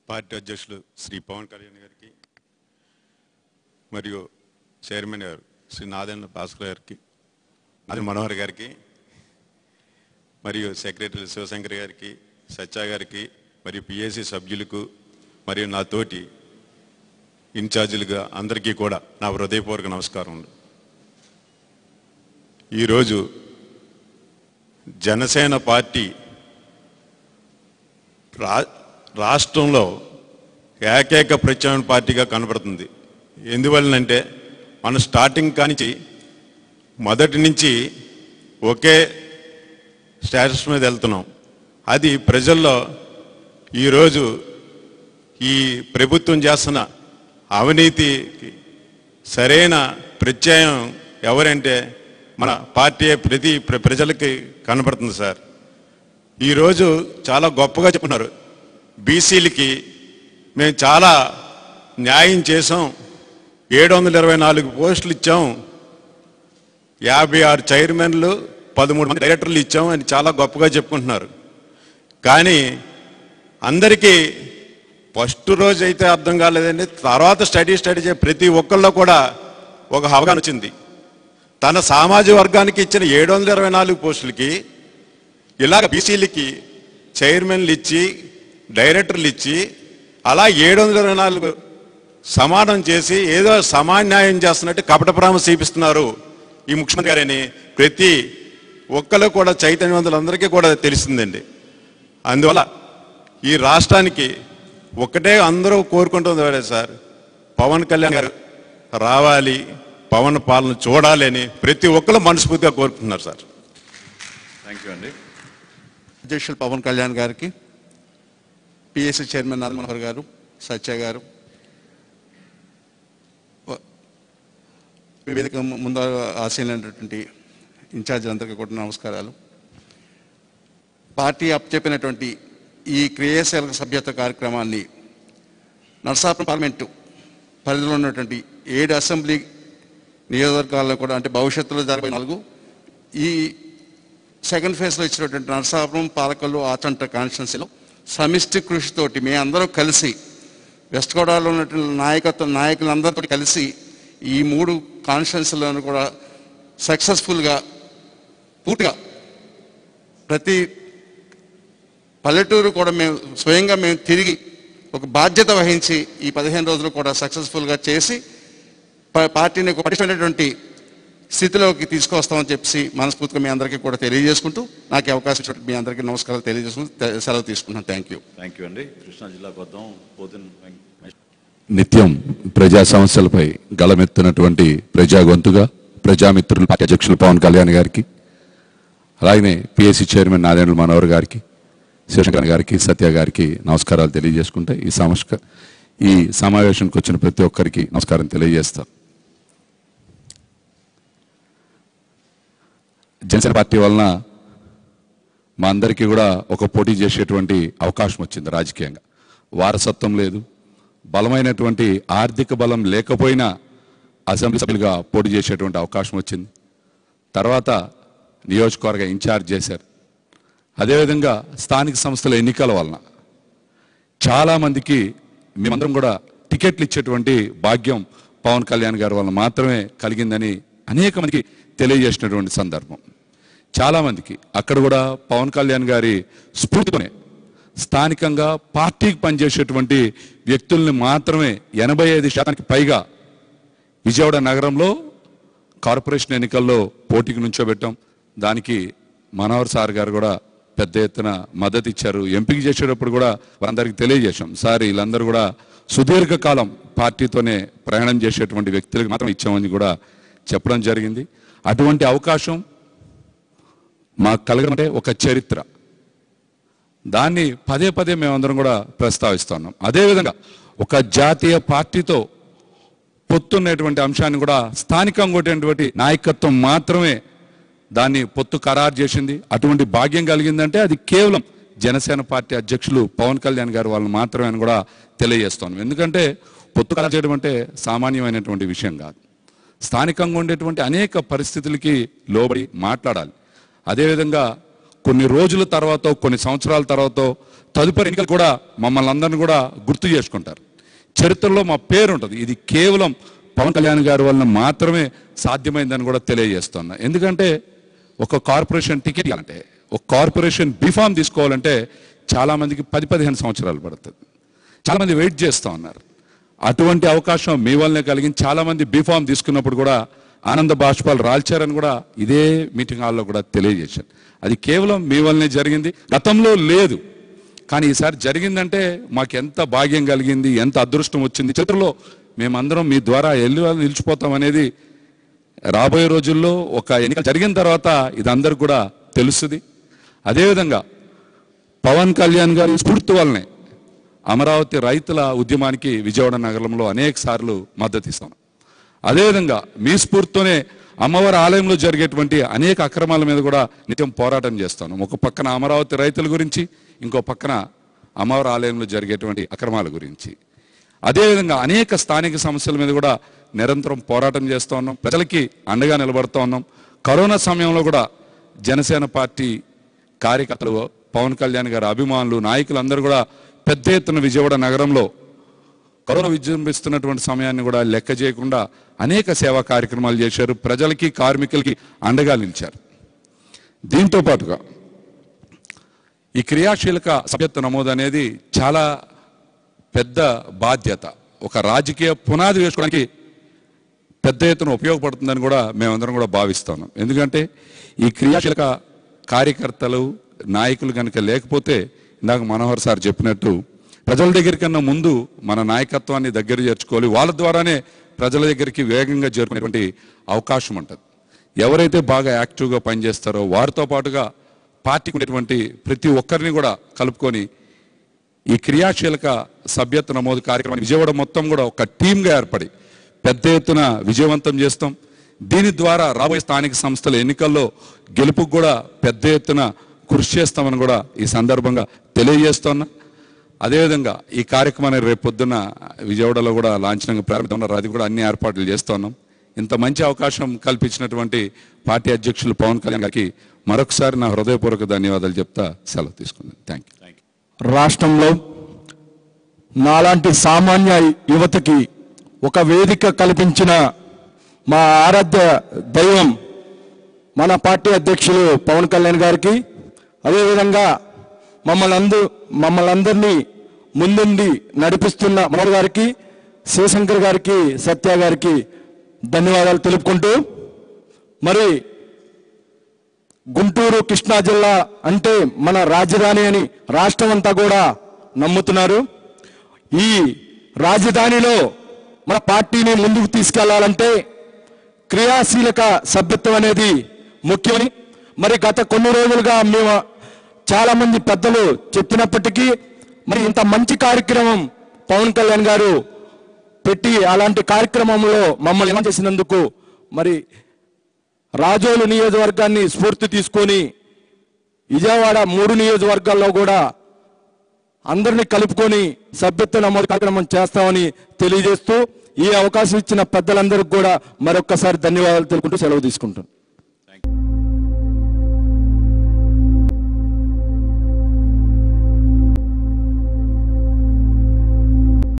party అధ్యక్షులు శ్రీ పవన్ కళ్యాణ్ గారికి మరియు చైర్మన్ గారు శ్రీ నాదెండ్ల భాస్కర్ గారికి నాది మనోహర్ గారికి మరియు సెక్రటరీ శివశంకర్ గారికి సత్య గారికి మరియు పిఎస్సి సభ్యులకు మరియు నా తోటి ఇన్ఛార్జీలుగా అందరికీ కూడా నా హృదయపూర్వక నమస్కారములు ఈరోజు జనసేన పార్టీ రా రాష్ట్రంలో ఏకైక ప్రత్యామ్నాయ పార్టీగా కనబడుతుంది ఎందువలనంటే మనం స్టార్టింగ్ కానించి మొదటి నుంచి ఒకే స్టేటస్ మీద వెళ్తున్నాం అది ప్రజల్లో ఈరోజు ఈ ప్రభుత్వం చేస్తున్న అవినీతికి సరైన ప్రత్యయం ఎవరంటే మన పార్టీ ప్రతి ప్ర- ప్రజలకి కనబడుతుంది సార్ ఈరోజు చాలా గొప్పగా చెప్పున్నారు బీసీలకి మేము చాలా న్యాయం చేసాం ఏడు వందల ఇరవై నాలుగు పోస్టులు ఇచ్చాం యాభై ఆరు చైర్మన్లు పదమూడు మంది డైరెక్టర్లు ఇచ్చాం అని చాలా గొప్పగా చెప్పుకుంటున్నారు కానీ అందరికీ ఫస్ట్ రోజు అయితే అర్థం కాలేదండి తర్వాత స్టడీ స్టడీ చే ప్రతి ఒక్కళ్ళలో కూడా ఒక అవగాహన వచ్చింది తన సామాజిక వర్గానికి ఇచ్చిన ఏడు వందల ఇరవై నాలుగు పోస్టులకి ఇలాగ బీసీలకి చైర్మన్లు ఇచ్చి డైరెక్టర్లు ఇచ్చి అలా ఏడు వందల ఇరవై నాలుగు సమానం చేసి ఏదో సమాన్యాయం చేస్తున్నట్టు కపట ప్రామ చూపిస్తున్నారు ఈ ముఖ్యమంత్రి గారని ప్రతి ఒక్కరు కూడా చైతన్యవంతులందరికీ కూడా తెలిసిందండి అందువల్ల ఈ రాష్ట్రానికి ఒకటే అందరూ కోరుకుంటుంది వాడే సార్ పవన్ కళ్యాణ్ గారు రావాలి పవన్ పాలన చూడాలి అని ప్రతి ఒక్కరు మనస్ఫూర్తిగా కోరుకుంటున్నారు సార్ థ్యాంక్ యూ అండి అధ్యక్షులు పవన్ కళ్యాణ్ గారికి పిఎస్సి చైర్మన్ నారాయణ గారు సత్య గారు వ- వేదిక ము- ముందు ఆశీలైనటువంటి ఇన్ఛార్జీలందరికీ కూడా నమస్కారాలు పార్టీ అప్పచెప్పినటువంటి ఈ క్రియాశీలక సభ్యత్వ కార్యక్రమాన్ని నర్సాపురం పార్లమెంటు పరిధిలో ఉన్నటువంటి ఏడు అసెంబ్లీ నియోజకవర్గాల్లో కూడా అంటే భవిష్యత్తులో జరగబోయే నాలుగు ఈ సెకండ్ ఫేజ్లో ఇచ్చినటువంటి నరసాపురం పాలకల్లు ఆచంట కాన్స్టిట్యున్సీలో సమిష్టి కృషితోటి మేము అందరం కలిసి వెస్ట్ గోదావరిలో ఉన్నటువంటి నాయకత్వ నాయకులందరితో కలిసి ఈ మూడు కాన్స్టిట్యున్సీలను కూడా సక్సెస్ఫుల్గా పూర్తిగా ప్రతి పల్లెటూరు కూడా మేము స్వయంగా మేము తిరిగి ఒక బాధ్యత వహించి ఈ పదిహేను రోజులు కూడా సక్సెస్ఫుల్గా చేసి ప- పార్టీని ఒక పటిష్టమైనటువంటి స్థితిలోకి తీసుకొస్తామని చెప్పి మనస్ఫూర్తిగా మీ అందరికీ కూడా తెలియజేసుకుంటూ నాకు ఈ అవకాశం ఇచ్చినట్టు మీ అందరికీ నమస్కారాలు తెలియజేసుకుంటూ తె- సెలవు తీసుకుంటున్నాను థ్యాంక్ యూ థ్యాంక్ యూ అండి కృష్ణా జిల్లాకు వద్దాం పోతిన్ వెంకటేష్ నిత్యం ప్రజా సమస్యలపై గళమెత్తినటువంటి ప్రజా గొంతుగా ప్రజామిత్రులు పార్టీ అధ్యక్షులు పవన్ కళ్యాణ్ గారికి అలాగనే పిఎస్సి చైర్మన్ నారాయణ మనోహర్ గారికి శివశంకర్ గారికి సత్య గారికి నమస్కారాలు తెలియజేసుకుంటే ఈ సమస్క ఈ సమావేశానికి వచ్చిన ప్రతి ఒక్కరికి నమస్కారం తెలియజేస్తాను జనసేన పార్టీ వలన మా అందరికీ కూడా ఒక పోటీ చేసేటువంటి అవకాశం వచ్చింది రాజకీయంగా వారసత్వం లేదు బలమైనటువంటి ఆర్థిక బలం లేకపోయినా అసెంబ్లీ సభ్యులుగా పోటీ చేసేటువంటి అవకాశం వచ్చింది తర్వాత నియోజకవర్గ ఇన్ఛార్జ్ చేశారు అదేవిధంగా స్థానిక సంస్థల ఎన్నికల వలన చాలామందికి మేమందరం కూడా టికెట్లు ఇచ్చేటువంటి భాగ్యం పవన్ కళ్యాణ్ గారి వలన మాత్రమే కలిగిందని అనేక మందికి తెలియజేసినటువంటి సందర్భం చాలామందికి అక్కడ కూడా పవన్ కళ్యాణ్ గారి స్ఫూర్తితోనే స్థానికంగా పార్టీకి పనిచేసేటువంటి వ్యక్తుల్ని మాత్రమే ఎనభై ఐదు శాతానికి పైగా విజయవాడ నగరంలో కార్పొరేషన్ ఎన్నికల్లో పోటీకి నుంచోబెట్టాం దానికి మనోహర్ సార్ గారు కూడా పెద్ద ఎత్తున మద్దతు ఇచ్చారు ఎంపిక చేసేటప్పుడు కూడా వారందరికీ తెలియజేశాం సార్ వీళ్ళందరూ కూడా సుదీర్ఘకాలం పార్టీతోనే ప్రయాణం చేసేటువంటి వ్యక్తులకు మాత్రం ఇచ్చామని కూడా చెప్పడం జరిగింది అటువంటి అవకాశం మాకు కలగమంటే ఒక చరిత్ర దాన్ని పదే పదే మేమందరం కూడా ప్రస్తావిస్తున్నాం అదేవిధంగా ఒక జాతీయ పార్టీతో పొత్తున్నటువంటి అంశాన్ని కూడా స్థానికంగా ఉండేటువంటి నాయకత్వం మాత్రమే దాన్ని పొత్తు ఖరారు చేసింది అటువంటి భాగ్యం కలిగిందంటే అది కేవలం జనసేన పార్టీ అధ్యక్షులు పవన్ కళ్యాణ్ గారు వాళ్ళు మాత్రమే అని కూడా తెలియజేస్తాను ఎందుకంటే పొత్తు ఖరారు చేయడం అంటే సామాన్యమైనటువంటి విషయం కాదు స్థానికంగా ఉండేటువంటి అనేక పరిస్థితులకి లోబడి మాట్లాడాలి అదేవిధంగా కొన్ని రోజుల తర్వాత కొన్ని సంవత్సరాల తర్వాత తదుపరి ఎన్నికలు కూడా మమ్మల్ని అందరిని కూడా గుర్తు చేసుకుంటారు చరిత్రలో మా పేరు ఉంటుంది ఇది కేవలం పవన్ కళ్యాణ్ గారి వలన మాత్రమే సాధ్యమైందని కూడా తెలియజేస్తున్నా ఎందుకంటే ఒక కార్పొరేషన్ టికెట్ ఇవ్వాలంటే ఒక కార్పొరేషన్ బీఫామ్ తీసుకోవాలంటే చాలా మందికి పది పదిహేను సంవత్సరాలు పడుతుంది చాలా మంది వెయిట్ చేస్తూ ఉన్నారు అటువంటి అవకాశం మీ వల్లనే కలిగింది చాలా మంది బీఫామ్ తీసుకున్నప్పుడు కూడా ఆనంద బాష్పాలు రాల్చారని కూడా ఇదే మీటింగ్ హాల్లో కూడా తెలియజేశారు అది కేవలం మీ వల్లనే జరిగింది గతంలో లేదు కానీ ఈసారి జరిగిందంటే మాకు ఎంత భాగ్యం కలిగింది ఎంత అదృష్టం వచ్చింది చరిత్రలో మేమందరం మీ ద్వారా వెళ్ళి నిలిచిపోతాం అనేది రాబోయే రోజుల్లో ఒక ఎన్నిక జరిగిన తర్వాత ఇది అందరికి కూడా తెలుస్తుంది అదేవిధంగా పవన్ కళ్యాణ్ గారి స్ఫూర్తి వల్లనే అమరావతి రైతుల ఉద్యమానికి విజయవాడ నగరంలో అనేక సార్లు మద్దతు ఇస్తాం అదేవిధంగా మీ స్ఫూర్తితోనే అమ్మవారి ఆలయంలో జరిగేటువంటి అనేక అక్రమాల మీద కూడా నిత్యం పోరాటం చేస్తాను ఒక పక్కన అమరావతి రైతుల గురించి ఇంకో పక్కన అమ్మవారి ఆలయంలో జరిగేటువంటి అక్రమాల గురించి అదేవిధంగా అనేక స్థానిక సమస్యల మీద కూడా నిరంతరం పోరాటం చేస్తూ ఉన్నాం ప్రజలకి అండగా నిలబడుతూ ఉన్నాం కరోనా సమయంలో కూడా జనసేన పార్టీ కార్యకర్తలు పవన్ కళ్యాణ్ గారి అభిమానులు నాయకులు అందరూ కూడా పెద్ద ఎత్తున విజయవాడ నగరంలో కరోనా విజృంభిస్తున్నటువంటి సమయాన్ని కూడా లెక్క చేయకుండా అనేక సేవా కార్యక్రమాలు చేశారు ప్రజలకి కార్మికులకి అండగా నిలిచారు దీంతో పాటుగా ఈ క్రియాశీలక సభ్యత్వ నమోదు అనేది చాలా పెద్ద బాధ్యత ఒక రాజకీయ పునాది వేసుకోవడానికి పెద్ద ఎత్తున ఉపయోగపడుతుందని కూడా మేమందరం కూడా భావిస్తున్నాం ఎందుకంటే ఈ క్రియాశీలక కార్యకర్తలు నాయకులు కనుక లేకపోతే ఇందాక మనోహర్ సార్ చెప్పినట్టు ప్రజల దగ్గర కన్నా ముందు మన నాయకత్వాన్ని దగ్గర చేర్చుకోవాలి వాళ్ళ ద్వారానే ప్రజల దగ్గరికి వేగంగా చేరుకునేటువంటి అవకాశం ఉంటుంది ఎవరైతే బాగా యాక్టివ్గా పనిచేస్తారో వారితో పాటుగా పార్టీకి ఉండేటువంటి ప్రతి ఒక్కరిని కూడా కలుపుకొని ఈ క్రియాశీలక సభ్యత్వ నమోదు కార్యక్రమం విజయవాడ మొత్తం కూడా ఒక టీమ్గా ఏర్పడి పెద్ద ఎత్తున విజయవంతం చేస్తాం దీని ద్వారా రాబోయే స్థానిక సంస్థల ఎన్నికల్లో గెలుపుకు కూడా పెద్ద ఎత్తున కృషి చేస్తామని కూడా ఈ సందర్భంగా తెలియజేస్తున్నా అదేవిధంగా ఈ కార్యక్రమాన్ని రేపు పొద్దున్న విజయవాడలో కూడా లాంఛనంగా ప్రారంభిస్తున్నారు అది కూడా అన్ని ఏర్పాట్లు చేస్తున్నాం ఇంత మంచి అవకాశం కల్పించినటువంటి పార్టీ అధ్యక్షులు పవన్ కళ్యాణ్ గారికి మరొకసారి నా హృదయపూర్వక ధన్యవాదాలు చెప్తా సెలవు తీసుకున్నాను థ్యాంక్ యూ రాష్ట్రంలో నాలాంటి సామాన్య యువతకి ఒక వేదిక కల్పించిన మా ఆరాధ్య దైవం మన పార్టీ అధ్యక్షులు పవన్ కళ్యాణ్ గారికి అదేవిధంగా మమ్మల్ని అందు మమ్మల్ని అందరినీ ముందుండి నడిపిస్తున్న మనోహర్ గారికి శివశంకర్ గారికి సత్య గారికి ధన్యవాదాలు తెలుపుకుంటూ మరి గుంటూరు కృష్ణా జిల్లా అంటే మన రాజధాని అని రాష్ట్రం అంతా కూడా నమ్ముతున్నారు ఈ రాజధానిలో మన పార్టీని ముందుకు తీసుకెళ్లాలంటే క్రియాశీలక సభ్యత్వం అనేది ముఖ్యమని మరి గత కొన్ని రోజులుగా మేము చాలా మంది పెద్దలు చెప్పినప్పటికీ మరి ఇంత మంచి కార్యక్రమం పవన్ కళ్యాణ్ గారు పెట్టి అలాంటి కార్యక్రమంలో మమ్మల్ని ఏమని చేసినందుకు మరి రాజోలు నియోజకవర్గాన్ని స్ఫూర్తి తీసుకొని విజయవాడ మూడు నియోజకవర్గాల్లో కూడా అందరినీ కలుపుకొని సభ్యత్వ నమోదు కార్యక్రమం చేస్తామని తెలియజేస్తూ ఈ అవకాశం ఇచ్చిన పెద్దలందరికీ కూడా మరొక్కసారి ధన్యవాదాలు తెలుపుకుంటూ సెలవు తీసుకుంటాను